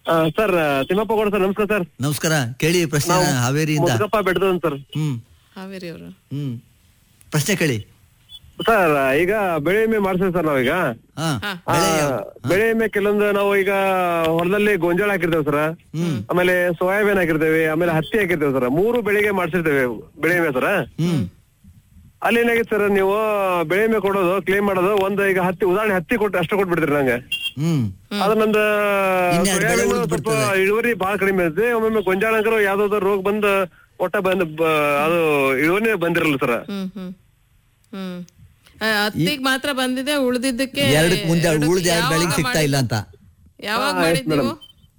Sir Thimmappa Gowda sir ನಮಸ್ಕಾರ sir ನಮಸ್ಕಾರ ಕೇಳಿ ಪ್ರಶ್ನೆ ಹಾವೇರಿಯಿಂದ ಮುದುಕಪ್ಪ ಬೆಡ್ದನ್ ಸರ್ ಹ್ಮ್ ಹಾವೇರಿ ಅವರು ಹ್ಮ್ ಪ್ರಶ್ನೆ ಕೇಳಿ ಸರ್ ಈಗ ಬೆಳೆ ವಿಮೆ ಮಾಡ್ತೀವಿ ಸರ್ ನಾವೀಗ ಹಾ ಹಾ. ಆ, ಬೆಳೆ ವಿಮೆ ಕೆಲವೊಂದು ನಾವು ಈಗ ಹೊಲದಲ್ಲಿ ಗೋಂಜಾಳ ಹಾಕಿರ್ತೇವೆ ಸರ್ ಆಮೇಲೆ ಸೋಯಾಬೀನ್ ಹಾಕಿರ್ತೇವೆ ಆಮೇಲೆ ಹತ್ತಿ ಹಾಕಿರ್ತೇವೆ ಸರ್ ಮೂರು ಬೆಳೆಗೆ ಮಾಡ್ಸಿರ್ತೇವೆ ಬೆಳೆ ವಿಮೆ ಸರ್ ಹ್ಮ್ ಅಲ್ಲಿ ಏನಾಗಿತ್ತು ಸರ್ ನೀವು ಬೆಳೆ ವಿಮೆ ಕೊಡೋದು ಕ್ಲೇಮ್ ಮಾಡೋದು ಒಂದು ಈಗ ಹತ್ತಿ ಉದಾಹರಣೆ ಹತ್ತಿ ಕೊಟ್ಟು ಅಷ್ಟು ಕೊಟ್ಬಿಡ್ತೀರಿ ನಂಗೆ ಹ್ಮ್ ಅದ್ರ ನಂದು ಇನ್ಯಾವ್ದು ಬೆಳೆ ಸೋಯಾಬೀನ್ ಉಳ್ದ್ ಸ್ವಲ್ಪ ಬಿಡ್ತದೆ? ಇಳುವರಿ ಬಹಳ ಕಡಿಮೆ ಇರುತ್ತೆ ಒಮ್ಮೊಮ್ಮೆ ಗೊಂಜಾಳ ಅಂಕರು ಯಾವ್ದಾದ್ರು ರೋಗ ಬಂದ್ ಒಟ್ಟ ಬಂದ್ ಬ- ಅದು ಇಳುವರಿ ಬಂದಿರಲ್ಲ ಸರ್ ಹ್ಮ್ ಹ್ಮ್ ಹ್ಮ್ ಆ, ಹತ್ತಿಗ್ ಮಾತ್ರ ಬಂದಿದೆ ಉಳ್ದಿದ್ದಕ್ಕೆ ಎರಡಕ್ಕೆ ಮುಂದೆ ಎರಡಕ್ಕೆ ಉಳ್ದ ಎರಡು ಯಾವಾಗ ಬೆಳೆಗೆ ಸಿಗ್ತಾ ಇಲ್ಲ ಅಂತ ಯಾವಾಗ ಮಾಡಿದ್ ನೀವು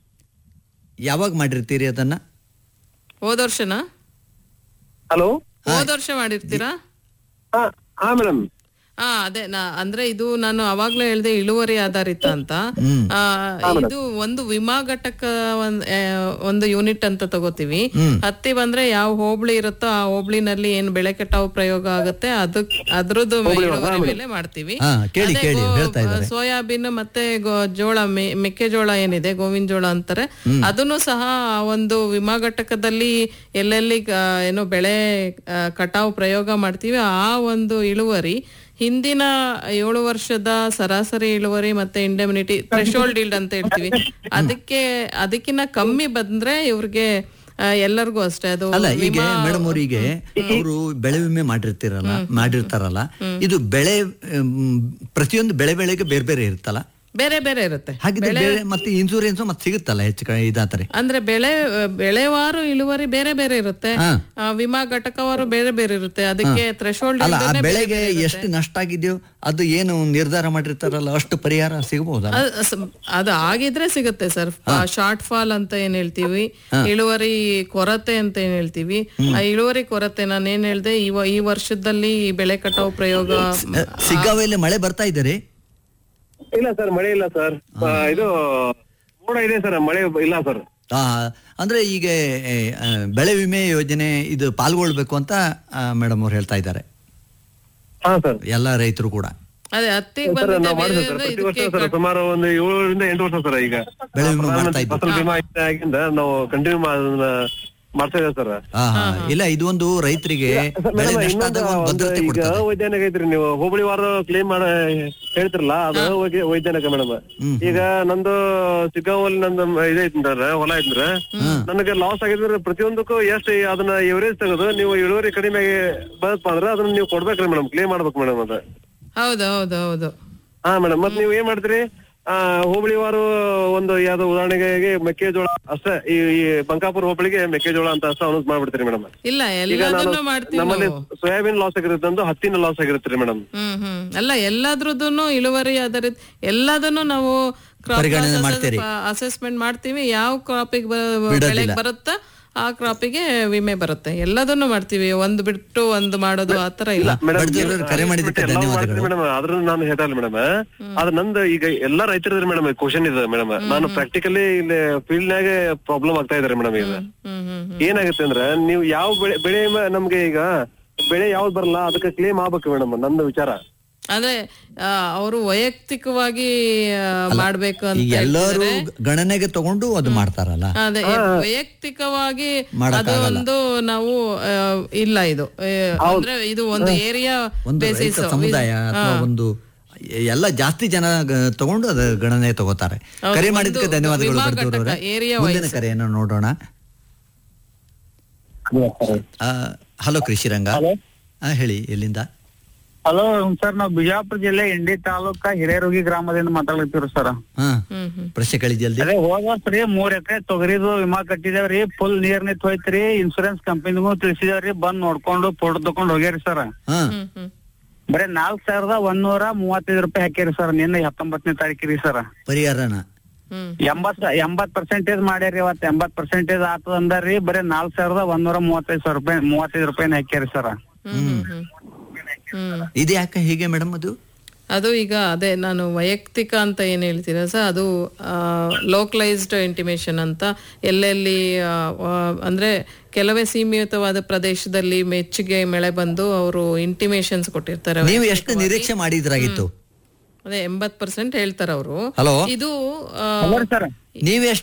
ಯಾವಾಗ ಮಾಡಿರ್ತೀರಿ ಅದನ್ನ ಹೋದ ವರ್ಷನಾ ಹಲೋ ಹೋದ ವರ್ಷ ಮಾಡಿರ್ತೀರಾ ಹಾ ಹಾ ಮೇಡಮ್ ಹಾ ಅದೇ ನಾ ಅಂದ್ರೆ ಇದು ನಾನು ಅವಾಗ್ಲೇ ಹೇಳ್ದೆ ಇಳುವರಿ ಆಧಾರಿತ ಅಂತ ಹ್ಮ್. ಆ, ಇದು ಒಂದು ವಿಮಾ ಘಟಕ ಒಂದ್- ಆ, ಒಂದು ಯೂನಿಟ್ ಅಂತ ತಗೋತೀವಿ ಹತ್ತಿ ಬಂದ್ರೆ ಯಾವ ಹೋಬಳಿ ಇರುತ್ತೋ ಆ ಹೋಬಳಿನಲ್ಲಿ ಏನ್ ಬೆಳೆ ಕಟಾವು ಪ್ರಯೋಗ ಆಗುತ್ತೆ ಅದಕ್ ಅದ್ರದ್ದು ಇಳುವರಿ ಮೇಲೆ ಮಾಡ್ತೀವಿ ಹಾ, ಕೇಳಿ, ಅದೇ ಕೇಳಿ, ಗೋ- ಹೇಳ್ತಾ ಇದ್ದಾರೆ. ಸೋಯಾಬೀನ್ ಮತ್ತೆ ಗೋ- ಜೋಳ ಮೆ- ಮೆಕ್ಕೆಜೋಳ ಏನಿದೆ ಗೋವಿನ ಜೋಳ ಅಂತಾರೆ ಅದನ್ನು ಸಹ ಒಂದು ವಿಮಾ ಘಟಕದಲ್ಲಿ ಎಲ್ಲೆಲ್ಲಿ ಆ, ಏನು ಬೆಳೆ ಆ, ಕಟಾವು ಪ್ರಯೋಗ ಮಾಡ್ತೀವಿ ಆ ಒಂದು ಇಳುವರಿ ಹಿಂದಿನ ಏಳು ವರ್ಷದ ಸರಾಸರಿ ಇಳುವರಿ ಮತ್ತೆ ಇಂಡೆಮಿನಿಟಿ ಥ್ರೆಶೋಲ್ಡ್ ಇಲ್ಡ್ ಅಂತ ಹೇಳ್ತೀವಿ ಅದಕ್ಕೆ ಅದಕ್ಕಿಂತ ಕಮ್ಮಿ ಬಂದ್ರೆ ಇವ್ರಿಗೆ ಆ, ಎಲ್ಲರಿಗೂ ಅಷ್ಟೇ ಅದು ಅಲ್ಲ ಈಗ ವಿಮಾ ಮೇಡಮ್ ಅವರಿಗೆ ಅವರು ಬೆಳೆ ವಿಮೆ ಮಾಡಿರ್ತಿರಲ್ಲ ಮಾಡಿರ್ತಾರಲ್ಲ ಇದು ಬೆಳೆ ಮ್, ಪ್ರತಿಯೊಂದು ಬೆಳೆ ಬೆಳೆಗೆ ಬೇರೆ ಬೇರೆ ಇರುತ್ತಲ್ಲ ಬೇರೆ ಬೇರೆ ಇರುತ್ತೆ ಹಾಗಿದ್ರೆ ಬೆಳೆ ಮತ್ತೆ ಇನ್ಸೂರೆನ್ಸ್ ಮತ್ತೆ ಸಿಗುತ್ತಲ್ಲ ಹೆಚ್ಚು ಕಡಿಮೆ ಇದಾತಾರೆ ಅಂದ್ರೆ ಬೆಳೆ ಬೆಳೆವಾರು ಇಳುವರಿ ಬೇರೆ ಬೇರೆ ಇರುತ್ತೆ ಹಾ. ಆ, ವಿಮಾ ಘಟಕವಾರು ಬೇರೆ ಬೇರೆ ಇರುತ್ತೆ ಅದಕ್ಕೆ ಥ್ರೆಶೋಲ್ಡ್ ಅಲ್ಲ ಆ ಬೆಳೆಗೆ ಎಷ್ಟು ನಷ್ಟ ಆಗಿದೆಯೋ ಅದು ಏನು ನಿರ್ಧಾರ ಮಾಡಿರ್ತಾರಲ್ಲ ಅಷ್ಟು ಪರಿಹಾರ ಸಿಗಬಹುದಲ್ಲ ಅದು ಆಗಿದ್ರೆ ಸಿಗುತ್ತೆ ಸರ್ ಶಾರ್ಟ್ ಫಾಲ್ ಅಂತ ಏನ್ ಹೇಳ್ತೀವಿ ಇಳುವರಿ ಕೊರತೆ ಅಂತ ಏನ್ ಹೇಳ್ತೀವಿ ಆ ಇಳುವರಿ ಕೊರತೆ ನಾನು ಏನ್ ಹೇಳ್ದೆ ಈ ವ- ಈ ವರ್ಷದಲ್ಲಿ ಈ ಬೆಳೆ ಕಟಾವು ಪ್ರಯೋಗ ಸಿಗ್ಗಾವಿಯಲ್ಲಿ ಮಳೆ ಬರ್ತಾ ಇದ್ದಾರೆ ಇಲ್ಲ ಸರ್ ಮಳೆ ಇಲ್ಲ ಸರ್ ಇದು ಮೋಡ ಇದೆ ಸರ್ ಮಳೆ ಇಲ್ಲ ಸರ್ ಆ, ಅಂದ್ರೆ ಈಗ ಏ, ಆ, ಬೆಳೆ ವಿಮೆ ಯೋಜನೆ ಇದು ಪಾಲ್ಗೊಳ್ಬೇಕು ಅಂತ ಮೇಡಮ್ ಅವ್ರು ಹೇಳ್ತಾ ಇದ್ದಾರೆ ಹಾ ಸರ್ ಎಲ್ಲ ರೈತರು ಕೂಡ ಅದೇ ಹತ್ತಿಗೆ ಸರ್ ಬಂದಿದೆ ನಾವು ಮಾಡಿದ್ವಿ ಸರ್ ಬೇರೆ ಪ್ರತಿ ವರ್ಷ ಇದಕ್ಕೆ ಸರ್ ಸುಮಾರು ಒಂದು ಏಳರಿಂದ ಎಂಟು ವರ್ಷ ಸರ್ ಈಗ ಬೆಳೆ ವಿಮೆ ಮಾಡ್ತಾ ಇದ್ದೀವಿ. ಫಸಲ್ ಬಿಮಾ ಯೋಜನೆ ಆಗಿಂದ ನಾವು ಕಂಟಿನ್ಯೂ ಮಾಡ್ತಾ ಇದ್ದೇವೆ ಸರ್ ಆ, ಹಾ. ಇಲ್ಲ ಇದು ಒಂದು ರೈತರಿಗೆ ಬೆಳೆ ಮೇಡಮ್ ನಷ್ಟ ಇನ್ನೊಂದು ಆದಾಗ ಒಂದು ಒಂದು ಭದ್ರತೆ ಈಗ ಕೊಡ್ತದೆ ವೈಜ್ಞಾನಿಕ ಐತ್ರಿ ನೀವು ಹೋಬಳಿ ವಾರ ಕ್ಲೇಮ್ ಮಾಡ ಹೇಳ್ತಿರಲ್ಲ ಅದು ವೈಜ್ಞ- ವೈಜ್ಞಾನಿಕ ಮೇಡಮ್ ಈಗ ನಂದು ಚಿಕ್ಕವಲ್ಲಿ ನಂದು ಇದೈತಂದ್ರ ಹೊಲ ಐತಂದ್ರ ನನಗೆ ಲಾಸ್ ಆಗಿದ್ರೆ ಪ್ರತಿಯೊಂದಕ್ಕೂ ಎಷ್ಟು ಅದನ್ನ ಎವರೇಜ್ ತೆಗೆದು ನೀವು ಇಳುವರಿ ಕಡಿಮೆ ಬರಪ್ಪ ಅಂದ್ರೆ ಅದನ್ನ ನೀವು ಕೊಡ್ಬೇಕ್ರಿ ಮೇಡಮ್ ಕ್ಲೇಮ್ ಮಾಡ್ಬೇಕು ಮೇಡಮ್ ಅದ ಹೌದು ಹೌದು ಹೌದು ಹಾ ಮೇಡಮ್ ಮತ್ ನೀವು ಏನ್ ಮಾಡ್ತೀರಿ ಆ ಹೋಬಳಿ ವಾರು ಒಂದು ಯಾವ್ದೋ ಉದಾಹರಣೆಗೆ ಮೆಕ್ಕೆಜೋಳ ಅಷ್ಟೇ ಈ ಈ ಬಂಕಾಪುರ ಹೋಬಳಿಗೆ ಮೆಕ್ಕೆಜೋಳ ಅಂತ ಅಷ್ಟೇ ಅನೌನ್ಸ್ ಮಾಡ್ಬಿಡ್ತೀರಿ ಮೇಡಮ್ ಇಲ್ಲ ಈಗ ನಾನು ಎಲ್ಲದನ್ನು ಮಾಡ್ತೀವಿ ನಮ್ಮಲ್ಲಿ ನಾವು. ಸೋಯಾಬೀನ್ ಲಾಸ್ ಆಗಿರುತ್ತೆ ಅಂದು ಹತ್ತಿನ ಲಾಸ್ ಆಗಿರುತ್ತೆ ಮೇಡಮ್ ಹ್ಮ್ ಹ್ಮ್ ಅಲ್ಲ ಎಲ್ಲದ್ರದ್ದು ಇಳುವರಿ ಆಧಾರಿತ ಎಲ್ಲದನ್ನು ನಾವು ಪರಿಗಣನೆ ಮಾಡ್ತೀರಿ. ಅಸೆಸ್ಮೆಂಟ್ ಮಾಡ್ತೀವಿ ಯಾವ ಕ್ರಾಪಿಗೆ ಬಿಡೋದಿಲ್ಲ. ಬೆಳೆಗೆ ಬರುತ್ತಾ ಆ ಕ್ರಾಪಿಗೆ ವಿಮೆ ಬರುತ್ತೆ ಎಲ್ಲದನ್ನು ಮಾಡ್ತೀವಿ ಒಂದು ಬಿಟ್ಟು ಒಂದು ಮಾಡೋದು ಆತರ ಇಲ್ಲ ಬಡ್ದಿರೋರು ಕರೆ ಮಾಡಿದ್ದಕ್ಕೆ ಧನ್ಯವಾದಗಳು ಮೇಡಮ್ ಅದ್ರ ನಾನು ಹೇಳ್ತಲ್ಲ ಮೇಡಮ್ ಅದ್ರ ನಂದು ಈಗ ಎಲ್ಲಾ ರೈತರಿದ್ರೆ ಮೇಡಮ್ ಕ್ವಶನ್ ಇದೆ ಮೇಡಮ್ ನಾನು ಪ್ರಾಕ್ಟಿಕಲಿ ಇಲ್ಲಿ ಫೀಲ್ಡ್ ನಾಗೆ ಪ್ರಾಬ್ಲಮ್ ಆಗ್ತಾ ಇದಾರೆ ಮೇಡಮ್ ಈಗ ಹ್ಮ್ ಹ್ಮ್ ಏನಾಗುತ್ತೆ ಅಂದ್ರೆ ನೀವು ಯಾವ ಬೆಳೆ ಬೆಳೆ ಮ- ನಮ್ಗೆ ಈಗ ಬೆಳೆ ಯಾವ್ದು ಬರಲ್ಲ ಅದಕ್ಕೆ ಕ್ಲೇಮ್ ಆಗ್ಬೇಕು ಮೇಡಮ್ ನಂದು ವಿಚಾರ ಅಂದ್ರೆ ಅವರು ವೈಯಕ್ತಿಕವಾಗಿ ಆ, ಮಾಡ್ಬೇಕು ಅಂತ ಈಗ ಎಲ್ಲರೂ ಹೇಳ್ತಿದ್ದಾರೆ. ಗಣನೆಗೆ ತಗೊಂಡು ಅದು ಮಾಡ್ತಾರಲ್ಲ ಅದೇ ವೈಯಕ್ತಿಕವಾಗಿ ಅದು ಮಾಡಕ್ಕಾಗಲ್ಲ. ಒಂದು ನಾವು ಆ, ಇಲ್ಲ ಇದು ಆ, ಅಂದ್ರೆ ಇದು ಒಂದು ಏರಿಯಾ ಒಂದು ಬೇಸಿಸ್ ರೈತ ಸಮುದಾಯ ಅಥವಾ ಒಂದು ಎಲ್ಲ ಜಾಸ್ತಿ ಜನ ಗ- ತಗೊಂಡು ಅದು ಗಣನೆ ತಗೋತಾರೆ ಹೌದು, ಕರೆ ಒಂದು ಮಾಡಿದ್ದಕ್ಕೆ ಧನ್ಯವಾದಗಳು ವಿಮಾ ಬರ್ದೂರವ್ರೆ. ಘಟಕ, area ಮುಂದಿನ wise. ಕರೆಯನ್ನು ನೋಡೋಣ ಹಲೋ ಕೃಷಿರಂಗ ಆ, ಹೇಳಿ ಎಲ್ಲಿಂದ ಹಲೋ ಸರ್ ನಾವು ಬಿಜಾಪುರ ಜಿಲ್ಲೆ ಇಂಡಿ ತಾಲೂಕ ಹಿರೇರುಗಿ ಗ್ರಾಮದಿಂದ ಮಾತಾಡ್ತೀವಿ ಸರ್ ಹಾ ಹ್ಮ್ ಹ್ಮ್ ಪ್ರಶ್ನೆ ಕೇಳಿ ಜಲ್ದಿ ಅದೇ ಹೋದ ವರ್ಷ ರೀ ಮೂರ್ ಎಕರೆ ತೊಗರಿದು ವಿಮಾ ಕಟ್ಟಿದೇವ್ರಿ ಫುಲ್ ನೀರ್ ನಿಂತ್ ಹೋಯ್ತ್ರಿ ಇನ್ಸೂರೆನ್ಸ್ ಕಂಪನಿಗೂ ತಿಳಿಸಿದೇವ್ರಿ ಬಂದ್ ನೋಡ್ಕೊಂಡು ಫೋಟೋ ತಕೊಂಡ್ ಹೋಗ್ಯಾರಿ ಸರ್ ಹಾ ಹ್ಮ್ ಹ್ಮ್ ಬರೀ ನಾಲ್ಕ್ ಸಾವಿರದ ಒಂದೂರ ಮೂವತ್ತೈದು ರೂಪಾಯಿ ಹಾಕ್ಯಾರಿ ಸರ್ ನಿನ್ನೆ ಹತ್ತೊಂಬತ್ತನೇ ತಾರೀಕಿರಿ ಸರ್ ಪರಿಹಾರನ ಹ್ಮ್ ಎಂಬತ್ ಎಂಬತ್ ಪರ್ಸೆಂಟೇಜ್ ಮಾಡ್ಯಾರಿ ಇವತ್ ಎಂಬತ್ ಪರ್ಸೆಂಟೇಜ್ ಆತದ ಅಂದಾರ್ರಿ ಬರೀ ನಾಲ್ಕ್ ಸಾವಿರದ ಒಂದೂರ ಮೂವತ್ತೈದು ಸಾವಿರ ರೂಪಾಯಿ ಮೂವತ್ತೈದು ರೂಪಾಯಿನ ಹಾಕ್ಯಾರಿ ಸರ್ ಹ್ಮ್ ಹ್ಮ್ ಹ್ಮ್ ಹ್ಮ್ ಇದು ಯಾಕೆ ಹೀಗೆ ಮೇಡಮ್ ಅದು ಅದು ಈಗ ಅದೇ ನಾನು ವೈಯಕ್ತಿಕ ಅಂತ ಏನ್ ಹೇಳ್ತೀರ ಸರ್ ಅದು ಲೋಕಲೈಸ್ಡ್ ಇಂಟಿಮೇಷನ್ ಅಂತ ಎಲ್ಲೆಲ್ಲಿ ಆ, ಆ, ಅಂದ್ರೆ ಕೆಲವೇ ಸೀಮಿತವಾದ ಪ್ರದೇಶದಲ್ಲಿ ಮೆಚ್ಚುಗೆ ಮಳೆ ಬಂದು ಅವರು ಇಂಟಿಮೇಷನ್ಸ್ ಕೊಟ್ಟಿರ್ತಾರೆ ನೀವು ಎಷ್ಟು ನಿರೀಕ್ಷೆ ಮಾಡಿದ್ರಾಗಿತ್ತು ಅದೇ ಎಂಬತ್ ಪರ್ಸೆಂಟ್ ಹೇಳ್ತಾರೆ ಅವರು ಹಲೋ ಇದು ಆ, ಸರ್ ನೀವೆಷ್ಟು